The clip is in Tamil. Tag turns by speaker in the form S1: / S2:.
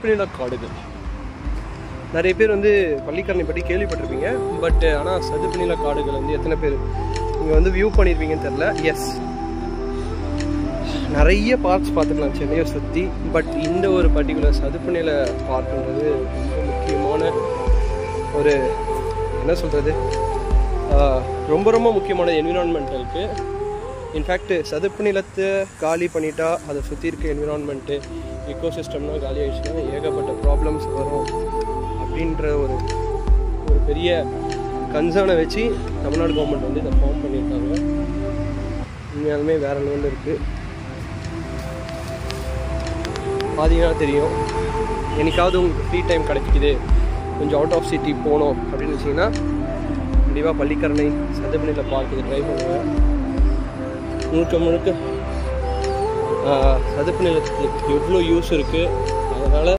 S1: சதுப்பு நில காடுகள் நிறைய பேர் வந்து பள்ளிக்கரணை பற்றி கேள்விப்பட்டிருப்பீங்க பட் ஆனால் சதுப்பு நில காடுகள் வந்து எத்தனை பேர் இங்கே வந்து வியூ பண்ணியிருப்பீங்கன்னு தெரில எஸ் நிறைய பார்க்ஸ் பார்த்துக்கலாம் சென்னையை சுற்றி பட் இந்த ஒரு பர்டிகுலர் சதுப்பு நில பார்க்குன்றது ரொம்ப முக்கியமான ஒரு என்ன சொல்கிறது ரொம்ப ரொம்ப முக்கியமான என்விரான்மெண்டலுக்கு இன்ஃபேக்ட் சதுப்பு நிலத்தை காலி பண்ணிட்டா அதை சுற்றி இருக்க என்விரான்மெண்ட்டு எக்கோசிஸ்டம்னா காலி ஆயிடுச்சுன்னா ஏகப்பட்ட ப்ராப்ளம்ஸ் வரும் அப்படின்ற ஒரு ஒரு பெரிய கன்சர்னை வச்சு தமிழ்நாடு கவர்மெண்ட் வந்து இதை ஃபார்ம் பண்ணியிருக்காங்க உண்மையாலுமே வேறு லெவலில் இருக்குது பார்த்தீங்கன்னா தெரியும் என்னைக்காவது உங்களுக்கு ஃப்ரீ டைம் கிடைக்குது கொஞ்சம் அவுட் ஆஃப் சிட்டி போகணும் அப்படின்னு வச்சிங்கன்னா கண்டிப்பாக பள்ளிக்கரணை சதுப்புநில பார்க் இது ட்ரை பண்ணுவேன் முழுக்க முழுக்க ஆஹ், சதுப்பு நிலத்துக்கு எவ்வளோ யூஸ் இருக்குது அதனால்